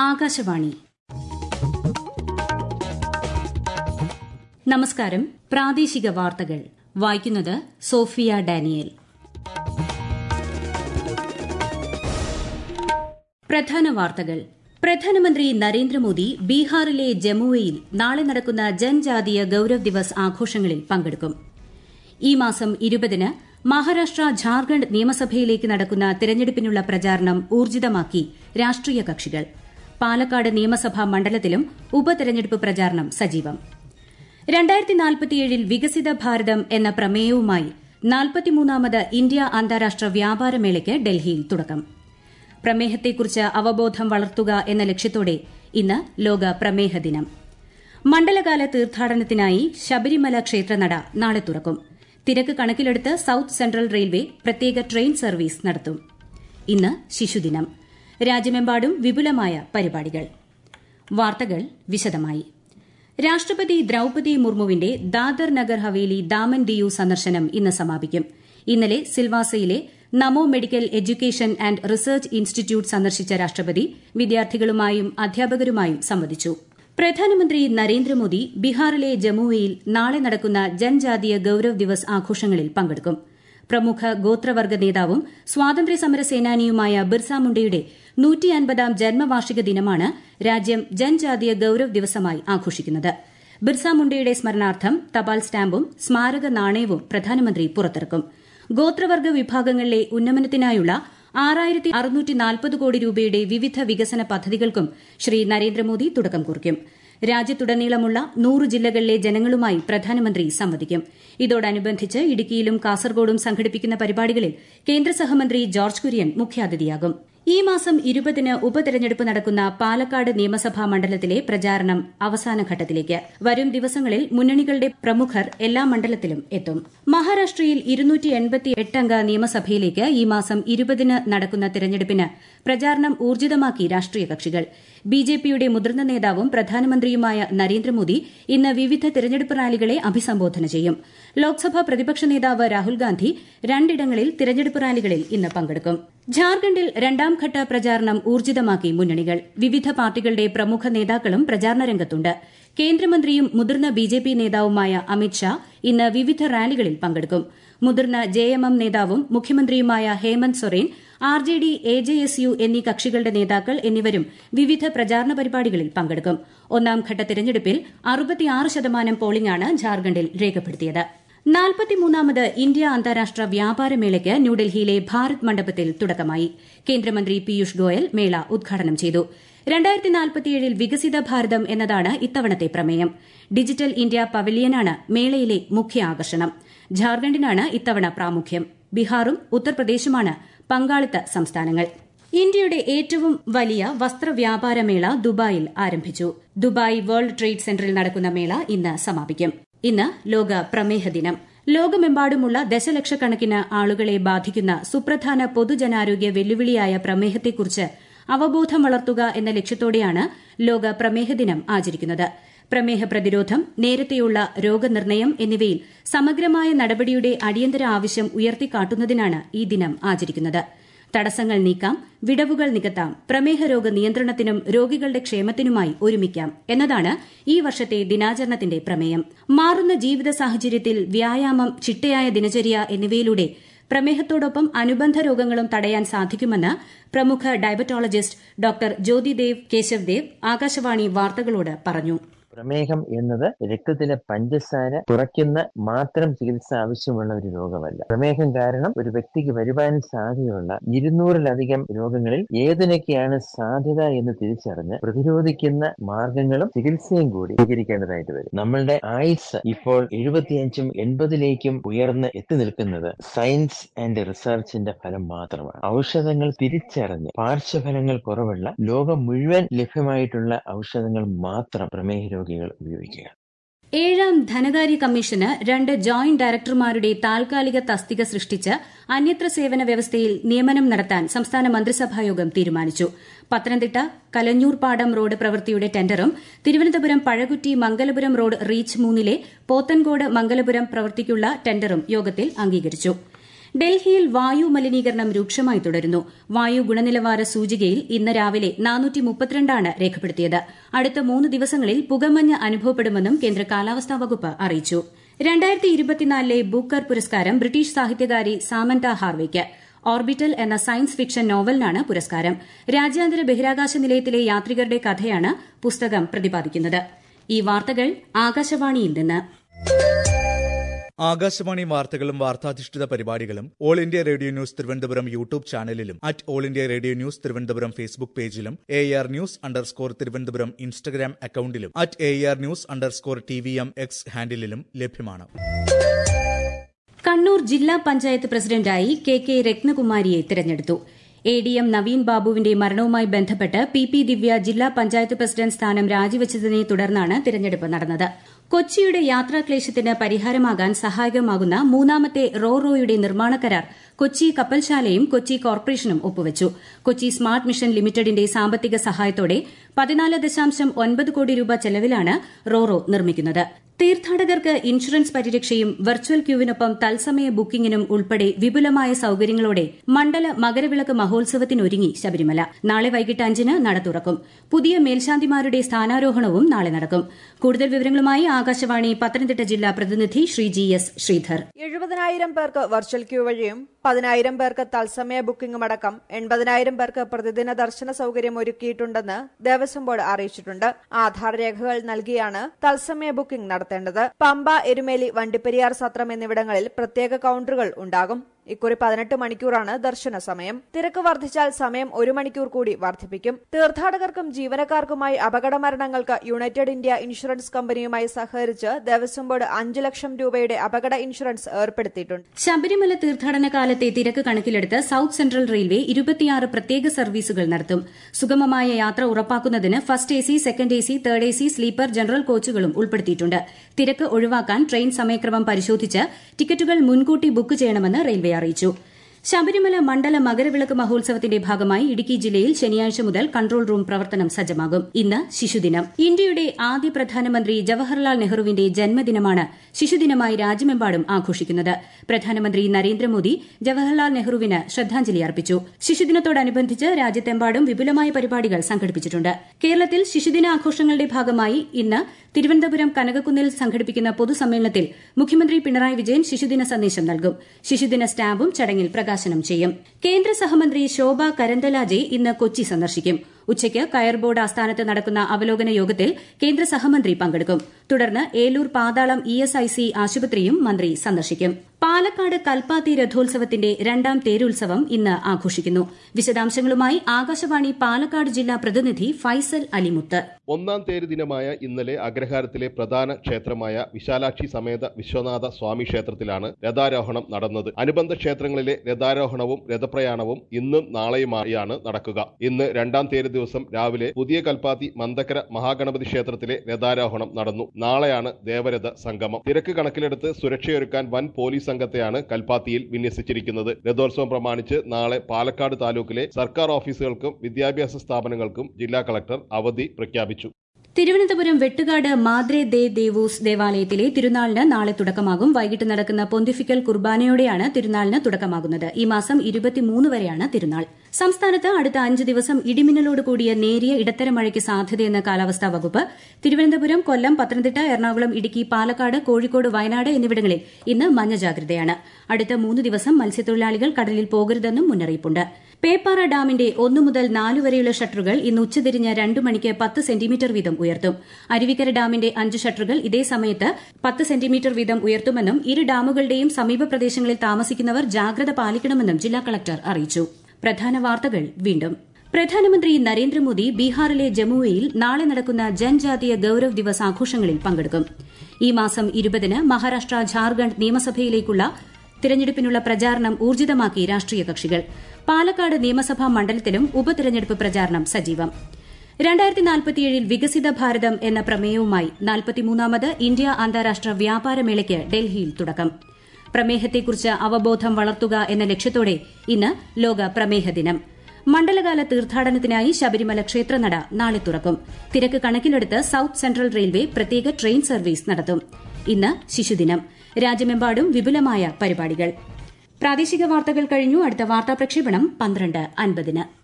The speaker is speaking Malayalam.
ആകാശവാണി നമസ്കാരം പ്രാദേശിക വാർത്തകൾ വായിക്കുന്നത് സോഫിയ ഡാനിയേൽ പ്രധാന വാർത്തകൾ പ്രധാനമന്ത്രി നരേന്ദ്രമോദി ബീഹാറിലെ ജമുവയിൽ നാളെ നടക്കുന്ന ജൻജാതീയ ഗൌരവ് ദിവസ് ആഘോഷങ്ങളിൽ പങ്കെടുക്കും ഈ മാസം ഇരുപതിന് മഹാരാഷ്ട്ര ഝാർഖണ്ഡ് നിയമസഭയിലേക്ക് നടക്കുന്ന തിരഞ്ഞെടുപ്പിനുള്ള പ്രചാരണം ഊർജിതമാക്കി രാഷ്ട്രീയ കക്ഷികൾ പാലക്കാട് നിയമസഭാ മണ്ഡലത്തിലും ഉപതെരഞ്ഞെടുപ്പ് പ്രചാരണം സജീവം രണ്ടായിരത്തി നാൽപ്പത്തിയേഴിൽ വികസിത ഭാരതം എന്ന പ്രമേയവുമായി നാൽപ്പത്തിമൂന്നാമത് ഇന്ത്യ അന്താരാഷ്ട്ര വ്യാപാരമേളയ്ക്ക് ഡൽഹിയിൽ തുടക്കം പ്രമേഹത്തെക്കുറിച്ച് അവബോധം വളർത്തുക എന്ന ലക്ഷ്യത്തോടെ ഇന്ന് ലോക പ്രമേഹ ദിനം മണ്ഡലകാല തീർത്ഥാടനത്തിനായി ശബരിമല ക്ഷേത്രനട നാളെ തുറക്കും തിരക്ക് കണക്കിലെടുത്ത് സൌത്ത് സെൻട്രൽ റെയിൽവേ പ്രത്യേക ട്രെയിൻ സർവീസ് നടത്തും ഇന്ന് ശിശുദിനം രാജ്യമെമ്പാടും വിപുലമായ പരിപാടികൾ വാർത്തകൾ വിശദമായി രാഷ്ട്രപതി ദ്രൌപതി മുർമുവിന്റെ ദാദർ നഗർ ഹവേലി ദാമൻ ദിയു സന്ദർശനം ഇന്ന് സമാപിക്കും ഇന്നലെ സിൽവാസയിലെ NaMo medical education and research institute സന്ദർശിച്ച രാഷ്ട്രപതി വിദ്യാർത്ഥികളുമായും അധ്യാപകരുമായും സംവദിച്ചു പ്രധാനമന്ത്രി നരേന്ദ്രമോദി ബീഹാറിലെ ജമുവയിൽ നാളെ നടക്കുന്ന ജൻജാതീയ ഗൌരവ് ദിവസ് ആഘോഷങ്ങളിൽ പങ്കെടുക്കും പ്രമുഖ ഗോത്രവർഗ നേതാവും സ്വാതന്ത്ര്യസമര സേനാനിയുമായ ബിർസ മുണ്ടയുടെ നൂറ്റിയൻപതാം ജന്മവാർഷിക ദിനമാണ് രാജ്യം ജൻജാതീയ ഗൌരവ് ദിവസമായി ആഘോഷിക്കുന്നത് ബിർസ മുണ്ടയുടെ സ്മരണാർത്ഥം തപാൽ സ്റ്റാമ്പും സ്മാരക നാണയവും പ്രധാനമന്ത്രി പുറത്തിറക്കും ഗോത്രവർഗ വിഭാഗങ്ങളിലെ ഉന്നമനത്തിനായുള്ള ആറായിരത്തി അറുന്നൂറ്റി നാൽപ്പത് കോടി രൂപയുടെ വിവിധ വികസന പദ്ധതികൾക്കും ശ്രീ നരേന്ദ്രമോദി തുടക്കം കുറിക്കും രാജ്യത്തുടനീളമുള്ള നൂറ് ജില്ലകളിലെ ജനങ്ങളുമായി പ്രധാനമന്ത്രി സംവദിക്കും ഇതോടനുബന്ധിച്ച് ഇടുക്കിയിലും കാസർഗോഡും സംഘടിപ്പിക്കുന്ന പരിപാടികളിൽ കേന്ദ്ര സഹമന്ത്രി ജോർജ് കുര്യൻ മുഖ്യാതിഥിയാകും ഈ മാസം ഇരുപതിന് ഉപതെരഞ്ഞെടുപ്പ് നടക്കുന്ന പാലക്കാട് നിയമസഭാ മണ്ഡലത്തിലെ പ്രചാരണം അവസാന ഘട്ടത്തിലേക്ക് വരും ദിവസങ്ങളിൽ മുന്നണികളുടെ പ്രമുഖർ എല്ലാ മണ്ഡലത്തിലും എത്തും മഹാരാഷ്ട്രയിൽ അംഗ നിയമസഭയിലേക്ക് ഈ മാസം ഇരുപതിന് നടക്കുന്ന തെരഞ്ഞെടുപ്പിന് പ്രചാരണം ഊർജിതമാക്കി രാഷ്ട്രീയ കക്ഷികൾ ബിജെപിയുടെ മുതിർന്ന നേതാവും പ്രധാനമന്ത്രിയുമായ നരേന്ദ്രമോദി ഇന്ന് വിവിധ തെരഞ്ഞെടുപ്പ് റാലികളെ അഭിസംബോധന ചെയ്യും ലോക്സഭാ പ്രതിപക്ഷ നേതാവ് രാഹുൽ ഗാന്ധി രണ്ടിടങ്ങളിൽ തെരഞ്ഞെടുപ്പ് റാലികളിൽ ഇന്ന് പങ്കെടുക്കും ഝാർഖണ്ഡിൽ രണ്ടാംഘട്ട പ്രചാരണം ഊർജിതമാക്കി മുന്നണികൾ വിവിധ പാർട്ടികളുടെ പ്രമുഖ നേതാക്കളും പ്രചാരണ രംഗത്തുണ്ട് കേന്ദ്രമന്ത്രിയും മുതിർന്ന ബിജെപി നേതാവുമായ അമിത്ഷാ ഇന്ന് വിവിധ റാലികളിൽ പങ്കെടുക്കും മുതിർന്ന ജെഎംഎം നേതാവും മുഖ്യമന്ത്രിയുമായ Hemant Soren R J D A J S U എന്നീ കക്ഷികളുടെ നേതാക്കൾ എന്നിവരും വിവിധ പ്രചാരണ പരിപാടികളിൽ പങ്കെടുക്കും ഒന്നാംഘട്ട തെരഞ്ഞെടുപ്പിൽ അറുപത്തിയാറ് ശതമാനം പോളിംഗാണ് ഝാർഖണ്ഡിൽ രേഖപ്പെടുത്തിയത് നാൽപ്പത്തിമൂന്നാമത് ഇന്ത്യ അന്താരാഷ്ട്ര വ്യാപാരമേളയ്ക്ക് ന്യൂഡൽഹിയിലെ ഭാരത് മണ്ഡപത്തിൽ തുടക്കമായി കേന്ദ്രമന്ത്രി പീയൂഷ് ഗോയൽ മേള ഉദ്ഘാടനം ചെയ്തു രണ്ടായിരത്തി നാൽപ്പത്തിയേഴിൽ വികസിത ഭാരതം എന്നതാണ് ഇത്തവണത്തെ പ്രമേയം ഡിജിറ്റൽ ഇന്ത്യ പവലിയനാണ് മേളയിലെ മുഖ്യ ആകർഷണം ഝാർഖണ്ഡിനാണ് ഇത്തവണ പ്രാമുഖ്യം ബീഹാറും ഉത്തർപ്രദേശുമാണ് പങ്കാളിത്ത സംസ്ഥാനങ്ങൾ ഇന്ത്യയുടെ ഏറ്റവും വലിയ വസ്ത്രവ്യാപാരമേള ദുബായിൽ ആരംഭിച്ചു ദുബായ് വേൾഡ് ട്രേഡ് സെന്ററിൽ നടക്കുന്ന മേള ഇന്ന് സമാപിക്കും ഇന്ന് ലോക പ്രമേഹ ദിനം ലോകമെമ്പാടുമുള്ള ദശലക്ഷക്കണക്കിന് ആളുകളെ ബാധിക്കുന്ന സുപ്രധാന പൊതുജനാരോഗ്യ വെല്ലുവിളിയായ പ്രമേഹത്തെക്കുറിച്ച് അവബോധം വളർത്തുക എന്ന ലക്ഷ്യത്തോടെയാണ് ലോക പ്രമേഹ ദിനം ആചരിക്കുന്നത് പ്രമേഹ പ്രതിരോധം നേരത്തെയുള്ള രോഗനിർണയം എന്നിവയിൽ സമഗ്രമായ നടപടിയുടെ അടിയന്തര ആവശ്യം ഉയർത്തിക്കാട്ടുന്നതിനാണ് ഈ ദിനം ആചരിക്കുന്നത് തടസ്സങ്ങൾ നീക്കാം വിടവുകൾ നികത്താം പ്രമേഹ രോഗ നിയന്ത്രണത്തിനും രോഗികളുടെ ക്ഷേമത്തിനുമായി ഒരുമിക്കാം എന്നതാണ് ഈ വർഷത്തെ ദിനാചരണത്തിന്റെ പ്രമേയം മാറുന്ന ജീവിത സാഹചര്യത്തിൽ വ്യായാമം ചിട്ടയായ ദിനചര്യ എന്നിവയിലൂടെ പ്രമേഹത്തോടൊപ്പം അനുബന്ധ രോഗങ്ങളും തടയാൻ സാധിക്കുമെന്ന് പ്രമുഖ ഡയബറ്റോളജിസ്റ്റ് ഡോക്ടർ ജ്യോതിദേവ് കേശവ്ദേവ് ആകാശവാണി വാർത്തകളോട് പറഞ്ഞു പ്രമേഹം എന്നത് രക്തത്തിലെ പഞ്ചസാര കുറയ്ക്കുന്ന മാത്രം ചികിത്സ ആവശ്യമുള്ള ഒരു രോഗമല്ല പ്രമേഹം കാരണം ഒരു വ്യക്തിക്ക് വരുവാൻ സാധ്യതയുള്ള ഇരുന്നൂറിലധികം രോഗങ്ങളിൽ ഏതിനൊക്കെയാണ് സാധ്യത എന്ന് തിരിച്ചറിഞ്ഞ് പ്രതിരോധിക്കുന്ന മാർഗങ്ങളും ചികിത്സയും കൂടി സ്വീകരിക്കേണ്ടതായിട്ട് വരും നമ്മളുടെ ആയുസ് ഇപ്പോൾ എഴുപത്തിയഞ്ചും എൺപതിലേക്കും ഉയർന്ന് എത്തി നിൽക്കുന്നത് സയൻസ് ആൻഡ് റിസർച്ചിന്റെ ഫലം മാത്രമാണ് ഔഷധങ്ങൾ തിരിച്ചറിഞ്ഞ് പാർശ്വഫലങ്ങൾ കുറവുള്ള ലോകം മുഴുവൻ ലഭ്യമായിട്ടുള്ള ഔഷധങ്ങൾ മാത്രം പ്രമേഹ രോഗികൾ ഉപയോഗിക്കുക ഏഴാം ധനകാര്യ കമ്മീഷന് രണ്ട് ജോയിന്റ് ഡയറക്ടർമാരുടെ താൽക്കാലിക തസ്തിക സൃഷ്ടിച്ച് അന്യത്ര സേവന വ്യവസ്ഥയിൽ നിയമനം നടത്താൻ സംസ്ഥാന മന്ത്രിസഭായോഗം തീരുമാനിച്ചു പത്തനംതിട്ട കലഞ്ഞൂർപാടം റോഡ് പ്രവൃത്തിയുടെ ടെൻഡറും തിരുവനന്തപുരം പഴകുറ്റി മംഗലപുരം റോഡ് റീച്ച് മൂന്നിലെ പോത്തൻകോട് മംഗലപുരം പ്രവൃത്തിക്കുള്ള ടെൻഡറും യോഗത്തിൽ അംഗീകരിച്ചു ഡൽഹിയിൽ വായു മലിനീകരണം രൂക്ഷമായി തുടരുന്നു വായു ഗുണനിലവാര സൂചികയിൽ ഇന്ന് രാവിലെ നാനൂറ്റിമുപ്പത്തിരണ്ടാണ് രേഖപ്പെടുത്തിയത് അടുത്ത മൂന്ന് ദിവസങ്ങളിൽ പുകമഞ്ഞ് അനുഭവപ്പെടുമെന്നും കേന്ദ്ര കാലാവസ്ഥാ വകുപ്പ് അറിയിച്ചു രണ്ടായിരത്തി ഇരുപത്തിനാലിലെ ബൂക്കർ പുരസ്കാരം ബ്രിട്ടീഷ് സാഹിത്യകാരി സാമന്ത ഹാർവേയ്ക്ക് ഓർബിറ്റൽ എന്ന സയൻസ് ഫിക്ഷൻ നോവലിനാണ് പുരസ്കാരം രാജ്യാന്തര ബഹിരാകാശ നിലയത്തിലെ യാത്രികരുടെ കഥയാണ് പുസ്തകം പ്രതിപാദിക്കുന്നത് ഈ വാർത്തകൾ ആകാശവാണിയിൽ നിന്ന് ആകാശവാണി വാർത്തകളും വാർത്താധിഷ്ഠിത പരിപാടികളും all India radio news Thiruvananthapuram YouTube ചാനലിലും at all India radio news Thiruvananthapuram Facebook പേജിലും A R news underscore Thiruvananthapuram Instagram അക്കൌണ്ടിലും at A R news underscore T V M X ഹാൻഡിലും ലഭ്യമാണ് കണ്ണൂർ ജില്ലാ പഞ്ചായത്ത് പ്രസിഡന്റായി കെ കെ രത്നകുമാരിയെ തിരഞ്ഞെടുത്തു എ ഡി എം നവീൻ ബാബുവിന്റെ മരണവുമായി ബന്ധപ്പെട്ട് പി പി ദിവ്യ ജില്ലാ പഞ്ചായത്ത് പ്രസിഡന്റ് സ്ഥാനം രാജിവച്ചതിനെ തുടർന്നാണ് തിരഞ്ഞെടുപ്പ് നടന്നത് കൊച്ചിയുടെ യാത്രാക്ലേശത്തിന് പരിഹാരമാകാൻ സഹായകമാകുന്ന മൂന്നാമത്തെ റോ റോയുടെ നിർമ്മാണ കരാർ കൊച്ചി കപ്പൽശാലയും കൊച്ചി കോർപ്പറേഷനും ഒപ്പുവച്ചു കൊച്ചി സ്മാർട്ട് മിഷൻ ലിമിറ്റഡിന്റെ സാമ്പത്തിക സഹായത്തോടെ പതിനാല് ദശാംശം ഒൻപത് കോടി രൂപ ചെലവിലാണ് റോറോ നിർമ്മിക്കുന്നത് തീർത്ഥാടകർക്ക് ഇൻഷുറൻസ് പരിരക്ഷയും വെർച്വൽ ക്യൂവിനൊപ്പം തത്സമയ ബുക്കിംഗിനും ഉൾപ്പെടെ വിപുലമായ സൌകര്യങ്ങളോടെ മണ്ഡല മകരവിളക്ക് മഹോത്സവത്തിനൊരുങ്ങി ശബരിമല നാളെ വൈകിട്ട് അഞ്ചിന് നട തുറക്കും പുതിയ മേൽശാന്തിമാരുടെ സ്ഥാനാരോഹണവും നാളെ നടക്കും കൂടുതൽ വിവരങ്ങളുമായി ആകാശവാണി പത്തനംതിട്ട ജില്ലാ പ്രതിനിധി ശ്രീ ജി എസ് ശ്രീധർ എഴുപതിനായിരം പേർക്ക് വെർച്വൽ ക്യൂ വഴിയും പതിനായിരം പേർക്ക് തത്സമയ ബുക്കിംഗും അടക്കം എൺപതിനായിരം പേർക്ക് പ്രതിദിന ദർശന സൌകര്യം ഒരുക്കിയിട്ടുണ്ടെന്ന് ദേവസ്വം ബോർഡ് അറിയിച്ചിട്ടുണ്ട് ആധാർ രേഖകൾ നൽകിയാണ് തത്സമയ ബുക്കിംഗ് നടത്തേണ്ടത് പമ്പ എരുമേലി വണ്ടിപ്പെരിയാർ സത്രം എന്നിവിടങ്ങളിൽ പ്രത്യേക കൌണ്ടറുകൾ ഉണ്ടാകും ഇക്കുറി പതിനെട്ട് മണിക്കൂറാണ് ദർശന സമയം തിരക്ക് വർദ്ധിച്ചാൽ സമയം ഒരു മണിക്കൂർ കൂടി വർദ്ധിപ്പിക്കും തീർത്ഥാടകർക്കും ജീവനക്കാർക്കുമായി അപകട മരണങ്ങൾക്ക് യുണൈറ്റഡ് ഇന്ത്യ ഇൻഷുറൻസ് കമ്പനിയുമായി സഹകരിച്ച് ദേവസ്വം ബോർഡ് അഞ്ചു ലക്ഷം രൂപയുടെ അപകട ഇൻഷുറൻസ് ഏർപ്പെടുത്തിയിട്ടുണ്ട് ശബരിമല തീർത്ഥാടന കാലത്തെ തിരക്ക് കണക്കിലെടുത്ത് സൌത്ത് സെൻട്രൽ റെയിൽവേ ഇരുപത്തിയാറ് പ്രത്യേക സർവീസുകൾ നടത്തും സുഗമമായ യാത്ര ഉറപ്പാക്കുന്നതിന് first A C second A C third A C sleeper general കോച്ചുകളും ഉൾപ്പെടുത്തിയിട്ടുണ്ട് തിരക്ക് ഒഴിവാക്കാൻ ട്രെയിൻ സമയക്രമം പരിശോധിച്ച് ടിക്കറ്റുകൾ മുൻകൂട്ടി ബുക്ക് ചെയ്യണമെന്ന് റെയിൽവേ അറിയിച്ചു ശബരിമല മണ്ഡല മകരവിളക്ക് മഹോത്സവത്തിന്റെ ഭാഗമായി ഇടുക്കി ജില്ലയിൽ ശനിയാഴ്ച മുതൽ കൺട്രോൾ റൂം പ്രവർത്തനം സജ്ജമാകും ഇന്ന് ശിശുദിനം ഇന്ത്യയുടെ ആദ്യ പ്രധാനമന്ത്രി ജവഹർലാൽ നെഹ്റുവിന്റെ ജന്മദിനമാണ് ശിശുദിനമായി രാജ്യമെമ്പാടും ആഘോഷിക്കുന്നത് പ്രധാനമന്ത്രി നരേന്ദ്രമോദി ജവഹർലാൽ നെഹ്റുവിന് ശ്രദ്ധാഞ്ജലി അർപ്പിച്ചു ശിശുദിനത്തോടനുബന്ധിച്ച് രാജ്യത്തെമ്പാടും വിപുലമായ പരിപാടികൾ സംഘടിപ്പിച്ചിട്ടുണ്ട് കേരളത്തിൽ ശിശുദിനാഘോഷങ്ങളുടെ ഭാഗമായി ഇന്ന് തിരുവനന്തപുരം കനകക്കുന്നിൽ സംഘടിപ്പിക്കുന്ന പൊതുസമ്മേളനത്തിൽ മുഖ്യമന്ത്രി പിണറായി വിജയൻ ശിശുദിന സന്ദേശം നൽകും ശിശുദിന സ്റ്റാമ്പും ചടങ്ങിൽ പ്രകാശനം ചെയ്യും കേന്ദ്ര സഹമന്ത്രി ശോഭ കരന്തലാജെ ഇന്ന് കൊച്ചി സന്ദർശിക്കും ഉച്ചയ്ക്ക് കയർ ബോർഡ് ആസ്ഥാനത്ത് നടക്കുന്ന അവലോകന യോഗത്തിൽ കേന്ദ്ര സഹമന്ത്രി പങ്കെടുക്കും തുടർന്ന് ഏലൂർ പാതാളം ഇഎസ്ഐസി ആശുപത്രിയും മന്ത്രി സന്ദർശിക്കും പാലക്കാട് കൽപ്പാത്തി രഥോത്സവത്തിന്റെ രണ്ടാം തേരുത്സവം ഇന്ന് ആഘോഷിക്കുന്നു വിശദാംശങ്ങളുമായി ആകാശവാണി പാലക്കാട് ജില്ലാ പ്രതിനിധി ഫൈസൽ അലിമുത്ത് ഒന്നാം തേര് ദിനമായ ഇന്നലെ അഗ്രഹാരത്തിലെ പ്രധാന ക്ഷേത്രമായ വിശാലാക്ഷി സമേത വിശ്വനാഥ സ്വാമി ക്ഷേത്രത്തിലാണ് രഥാരോഹണം നടന്നത് അനുബന്ധ ക്ഷേത്രങ്ങളിലെ രഥാരോഹണവും രഥപ്രയാണവും ഇന്നും നാളെയുമായാണ് നടക്കുക ഇന്ന് രണ്ടാം തേര് ദിവസം രാവിലെ പുതിയ കൽപ്പാത്തി മന്ദക്കര മഹാഗണപതി ക്ഷേത്രത്തിലെ രഥാരോഹണം നടന്നു നാളെയാണ് ദേവരഥ സംഗമം തിരക്ക് കണക്കിലെടുത്ത് സുരക്ഷയൊരുക്കാൻ വൻ പോലീസ് സംഘത്തെയാണ് കൽപ്പാത്തിയിൽ വിന്യസിച്ചിരിക്കുന്നത് രഥോത്സവം പ്രമാണിച്ച് നാളെ പാലക്കാട് താലൂക്കിലെ സർക്കാർ ഓഫീസുകൾക്കും വിദ്യാഭ്യാസ സ്ഥാപനങ്ങൾക്കും ജില്ലാ കളക്ടർ അവധി പ്രഖ്യാപിച്ചു തിരുവനന്തപുരം വെട്ടുകാട് മാദ്രെ ദേ ദേവൂസ് ദേവാലയത്തിലെ തിരുനാളിന് നാളെ തുടക്കമാകും വൈകിട്ട് നടക്കുന്ന പൊന്തിഫിക്കൽ കുർബാനയോടെയാണ് തിരുനാളിന് തുടക്കമാകുന്നത് ഈ മാസം ഇരുപത്തിമൂന്ന് വരെയാണ് തിരുനാൾ സംസ്ഥാനത്ത് അടുത്ത അഞ്ച് ദിവസം ഇടിമിന്നലോട് കൂടിയ നേരിയ ഇടത്തരം മഴയ്ക്ക് സാധ്യതയെന്ന കാലാവസ്ഥാ വകുപ്പ് തിരുവനന്തപുരം കൊല്ലം പത്തനംതിട്ട എറണാകുളം ഇടുക്കി പാലക്കാട് കോഴിക്കോട് വയനാട് എന്നിവിടങ്ങളിൽ ഇന്ന് മഞ്ഞ ജാഗ്രതയാണ് അടുത്ത മൂന്ന് ദിവസം മത്സ്യത്തൊഴിലാളികൾ കടലിൽ പോകരുതെന്നും മുന്നറിയിപ്പുണ്ട് പേപ്പാറ ഡാമിന്റെ ഒന്നു മുതൽ നാല് വരെയുള്ള ഷട്ടറുകൾ ഇന്ന് ഉച്ചതിരിഞ്ഞ് രണ്ട് മണിക്ക് പത്ത് സെന്റിമീറ്റർ വീതം ഉയർത്തും അരുവിക്കര ഡാമിന്റെ അഞ്ച് ഷട്ടറുകൾ ഇതേ സമയത്ത് പത്ത് സെന്റിമീറ്റർ വീതം ഉയർത്തുമെന്നും ഇരു ഡാമുകളുടെയും സമീപ പ്രദേശങ്ങളിൽ താമസിക്കുന്നവർ ജാഗ്രത പാലിക്കണമെന്നും ജില്ലാ കളക്ടർ അറിയിച്ചു പ്രധാന വാർത്തകൾ വീണ്ടും പ്രധാനമന്ത്രി നരേന്ദ്രമോദി ബീഹാറിലെ ജമുവയിൽ നാളെ നടക്കുന്ന ജൻജാതീയ ഗൌരവ് ദിവസ് ആഘോഷങ്ങളിൽ പങ്കെടുക്കും ഈ മാസം ഇരുപതിന് മഹാരാഷ്ട്ര ഝാർഖണ്ഡ് നിയമസഭയിലേക്കുള്ള തിരഞ്ഞെടുപ്പിനുള്ള പ്രചാരണം ഊർജിതമാക്കി രാഷ്ട്രീയ കക്ഷികൾ പാലക്കാട് നിയമസഭാ മണ്ഡലത്തിലും ഉപതിരഞ്ഞെടുപ്പ് പ്രചാരണം സജീവം രണ്ടായിരത്തി നാൽപ്പത്തിയേഴിൽ വികസിത ഭാരതം എന്ന പ്രമേയവുമായി നാൽപ്പത്തിമൂന്നാമത് ഇന്ത്യ അന്താരാഷ്ട്ര വ്യാപാരമേളയ്ക്ക് ഡൽഹിയിൽ തുടക്കം പ്രമേഹത്തെക്കുറിച്ച് അവബോധം വളർത്തുക എന്ന ലക്ഷ്യത്തോടെ ഇന്ന് ലോക പ്രമേഹ ദിനം മണ്ഡലകാല തീർത്ഥാടനത്തിനായി ശബരിമല ക്ഷേത്രനട നാളെ തുറക്കും തിരക്ക് കണക്കിലെടുത്ത് സൌത്ത് സെൻട്രൽ റെയിൽവേ പ്രത്യേക ട്രെയിൻ സർവീസ് നടത്തും ഇന്ന് ശിശുദിനം രാജ്യമെമ്പാടും വിപുലമായ പരിപാടികൾ പ്രാദേശിക വാർത്തകൾ കഴിഞ്ഞു അടുത്ത വാർത്താ പ്രക്ഷേപണം പന്ത്രണ്ട് അൻപതിന്